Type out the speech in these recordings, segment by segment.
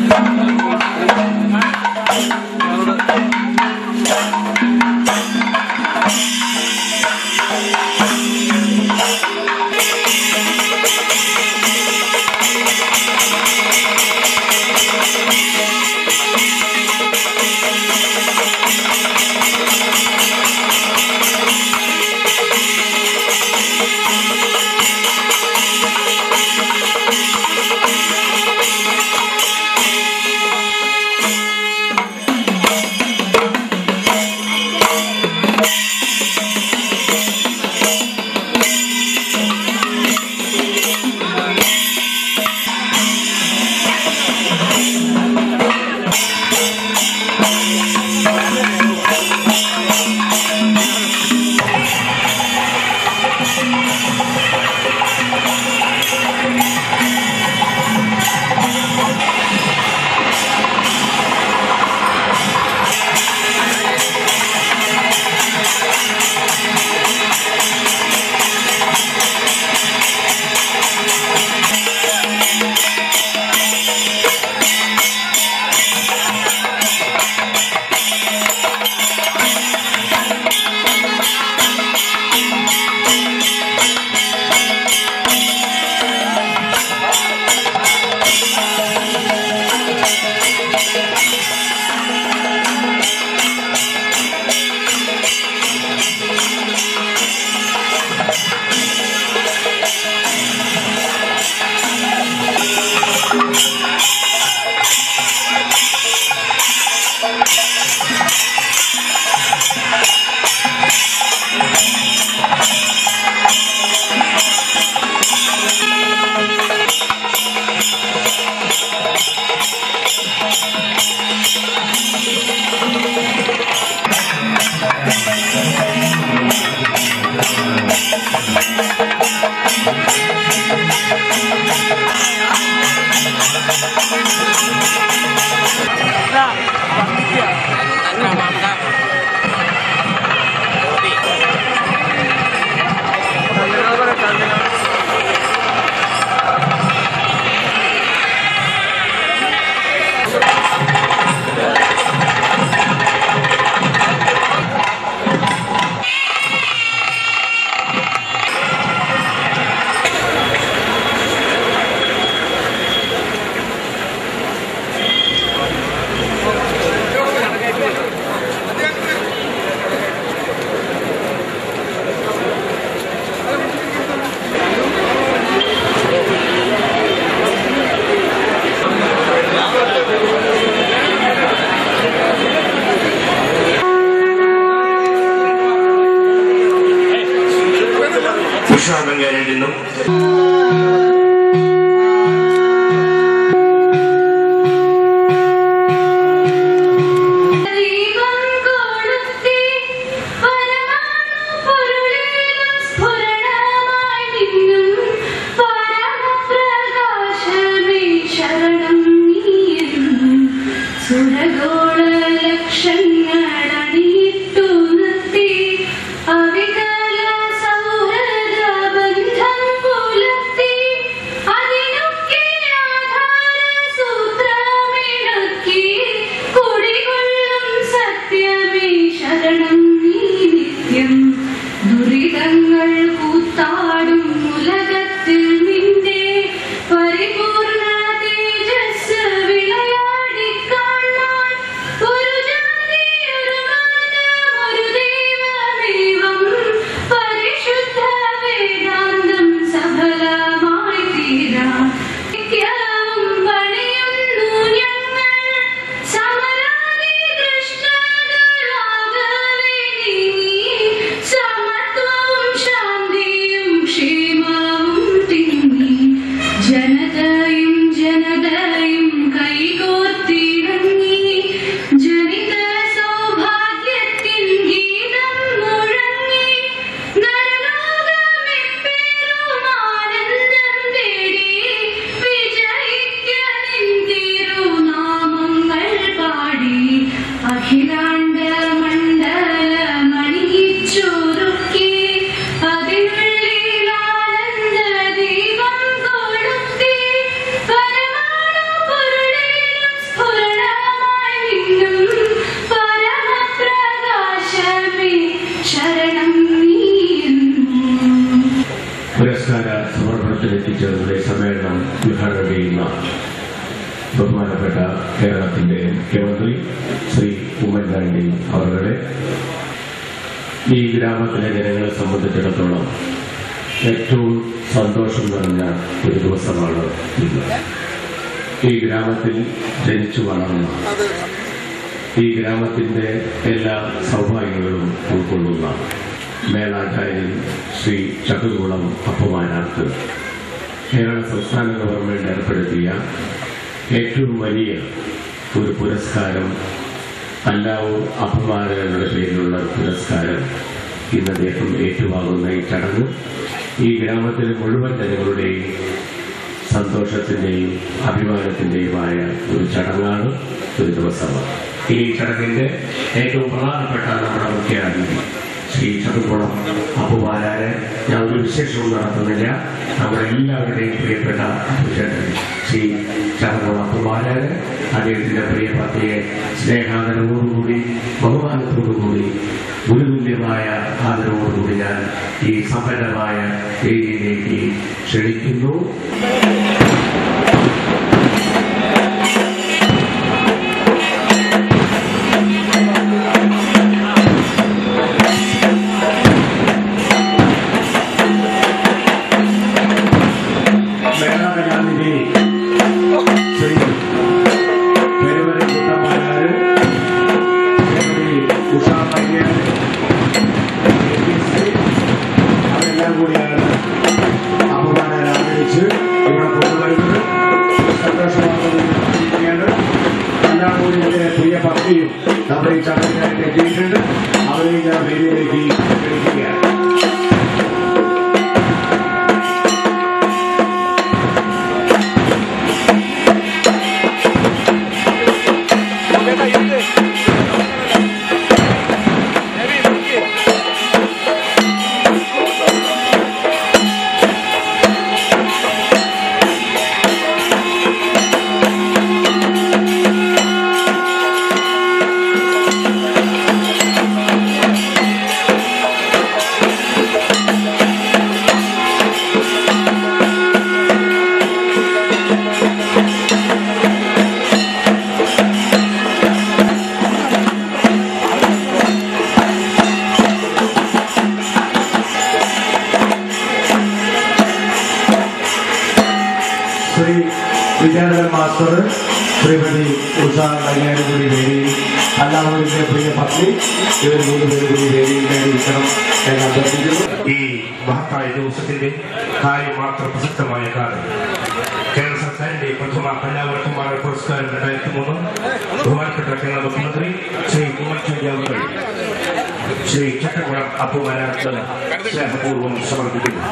പുരുഷാർത്ഥം കയറിയിരുന്നു ദൈവം കൊളുത്തി പരമാണു പൊരുളിലും സ്ഫുരണമായി നിന്നും പരമപ്രകാശമേ ശരണം നീയെന്നും സുരഗോള ലക്ഷങ്ങളണിയിട്ടു നിർത്തി അവികല സൗഹൃദ ബന്ധം പുലർത്തി അതിനൊക്കെ ആധാര സൂത്രമിണക്കി കുടികൊള്ളും സത്യമേ ശരണം നീ നിത്യം ദുരിതങ്ങൾ കൂത്താടും ഉലകത്തിൽ നിന്റെ പരിപൂർണ തേജസ് വിളയാടി കാണാൻ ഒരു ജാതി ഒരു മതം ഒരു ദൈവമേവം പരിശുദ്ധ വേദാന്തം സഫലമായി തീരാൻ നിത്യവും പണിയുന്നു ഞങ്ങൾ സമരാതി കൃഷ്ണകളാകവേ നീങ്ങി സമത്വവും ശാന്തിയും ക്ഷേമവും തിങ്ങി ജനതയും ജനതയും കൈകോർത്തിണങ്ങി ജനിത സൗഭാഗ്യത്തിൻ ഗീതം മുഴങ്ങി നരലോകമെപ്പേരും ആനന്ദം തേടി വിജയിക്കാൻ തിരുനാമങ്ങൾ പാടി അഖിലാണ്ട മണ്ഡലമണിയിച്ചൊരുക്കി അതിനുള്ളിൽ ആനന്ദ ദീപം കൊളുത്തി പരമാണു പൊരുളിലും യോഗത്തിൽ എത്തിച്ചേർന്ന ഈ സമ്മേളനം ഉദ്ഘാടനം ചെയ്യുന്ന ബഹുമാനപ്പെട്ട കേരളത്തിന്റെ മുഖ്യമന്ത്രി ശ്രീ ഉമ്മൻചാണ്ടി അവരുടെ ഈ ഗ്രാമത്തിലെ ജനങ്ങളെ സംബന്ധിച്ചിടത്തോളം ഏറ്റവും സന്തോഷം നിറഞ്ഞ ഒരു ദിവസമാണ് ഇന്ന് ഈ ഗ്രാമത്തിൽ ജനിച്ചു വളർന്ന ഈ ഗ്രാമത്തിന്റെ എല്ലാ സൗഭാഗ്യങ്ങളും ഉൾക്കൊള്ളുന്ന മേളാചാര്യൻ ശ്രീ ചതുർകുളം അപ്പമാനാർക്ക് കേരള സംസ്ഥാന ഗവൺമെന്റ് ഏർപ്പെടുത്തിയ ഏറ്റവും വലിയ ഒരു പുരസ്കാരം അല്ലാവൂർ അപമാനങ്ങളുടെ പേരിലുള്ള ഒരു പുരസ്കാരം ഇന്ന് അദ്ദേഹം ഏറ്റുവാങ്ങുന്ന ഈ ചടങ്ങ് ഈ ഗ്രാമത്തിലെ മുഴുവൻ ജനങ്ങളുടെയും സന്തോഷത്തിന്റെയും അഭിമാനത്തിന്റെയുമായ ഒരു ചടങ്ങാണ് ഒരു ദിവസമാണ് ഇനി ഈ ചടങ്ങിന്റെ ഏറ്റവും പ്രധാനപ്പെട്ട നമ്മുടെ മുഖ്യ അതിഥി ശ്രീ ചതുക്കുളം അപ്പുമാരാരെ ഞാൻ ഒരു വിശേഷവും നടത്തുന്നില്ല നമ്മുടെ എല്ലാവരുടെയും പ്രിയപ്പെട്ട അഭിഷേകൻ ശ്രീ ചതുക്കുളം അപ്പുമാരാരെ അദ്ദേഹത്തിന്റെ പ്രിയ പത്നിയെ സ്നേഹാദരവോടുകൂടി ബഹുമാനത്തോടുകൂടി ഗുരുതുല്യമായ ആദരവോടുകൂടി ഞാൻ ഈ സമ്പന്നമായ വേദിയിലേക്ക് ക്ഷണിക്കുന്നു മേളാകലാനിധി ശ്രീ പെരുവരെ കുട്ടമാരാര് ശ്രീമതി ഉഷാ പയ്യൻ അതെല്ലാം കൂടിയാണ് അപമാനം ആദരിച്ച് ഇവിടെ കൊണ്ടുവരുന്നത് സന്തോഷമാകുന്നത് എല്ലാം കൂടി ഇതിന്റെ പ്രിയ പത്നിയും നമ്മുടെ ഈ ചടങ്ങിനായിട്ട് എത്തിയിട്ടുണ്ട് അവരെ ഞാൻ വേദിയിലേക്ക് ക്ഷണിക്കുകയാണ് ശ്രീ വിദ്യാധരൻ മാസ്റ്റർ ശ്രീമതി ഉഷ കല്യാണി കൂടി വേദിയിൽ അല്ലാഹുവിന്റെ പ്രിയ പത്നി ഇവർ മൂന്ന് പേര് കൂടി വേദിയിൽ കയറിയിരിക്കണം എന്ന് അഭ്യർത്ഥിക്കുന്നു ഈ മഹത്തായ ദിവസത്തിന്റെ കാര്യം മാത്രം പ്രസക്തമായ കാര്യം കേരള സർക്കാരിന്റെ പ്രഥമ കലാവർത്തമാന പുരസ്കാരം രണ്ടായിരത്തി മൂന്ന് ബഹുമാനപ്പെട്ട കേരള മുഖ്യമന്ത്രി ശ്രീ ഉമ്മൻചാണ്ടി അവർ ശ്രീ ചട്ടക്കുളം അപ്പുമാനാർക്ക് സ്നേഹപൂർവ്വം സമർപ്പിക്കുന്നു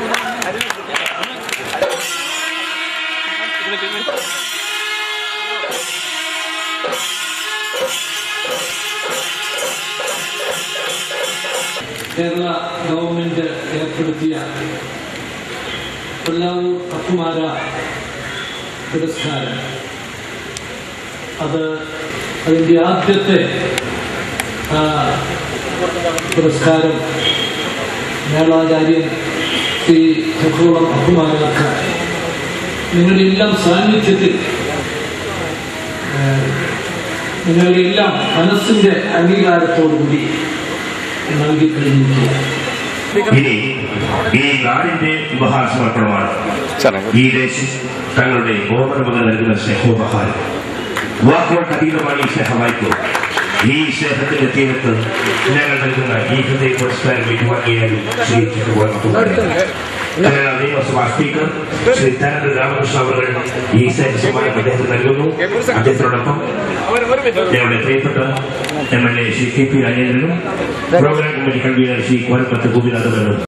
കേരള ഗവൺമെന്റ് ഏർപ്പെടുത്തിയ കൊല്ലാവൂർ അക്കുമാര പുരസ്കാരം അത് അതിൻ്റെ ആദ്യത്തെ ആ, പുരസ്കാരം മേളാചാര്യൻ ശ്രീ ചക്രോളം അക്കുമാരാർക്ക് നിങ്ങളുടെ എല്ലാം സാന്നിധ്യത്തിൽ ആ, നിങ്ങളുടെ എല്ലാം മനസ്സിന്റെ അംഗീകാരത്തോടുകൂടി നൽകി കഴിഞ്ഞിരിക്കുകയാണ് ഇനി ഈ നാടിന്റെ ഉപഹാരസമർപ്പണമാണ് ഈ ദേശം തങ്ങളുടെ ഓർമ്മകൾ നൽകുന്ന സ്നേഹോപഹാരം വാക്കുകൾക്ക് അതീതമാണ് ഈ സ്നേഹമായിക്കോ ഈ സ്നേഹത്തിന്റെ തീരത്ത് ഞങ്ങൾ നൽകുന്ന ഈ ഹൃദയ പുരസ്കാരം ഏറ്റുവാങ്ങിയാലും ശ്രീ കേരള നിയമസഭാ സ്പീക്കർ ശ്രീ തരണ്ട് രാമകൃഷ്ണ അവർ ഈ സ്നേഹസമ്മാനം അദ്ദേഹത്തിന് നൽകുന്നു അദ്ദേഹത്തോടൊപ്പം ഞങ്ങളുടെ പ്രിയപ്പെട്ട M L A Shri K P രാജേന്ദ്രനും programme committee convener Shri Korappath ഗോപിനാഥനും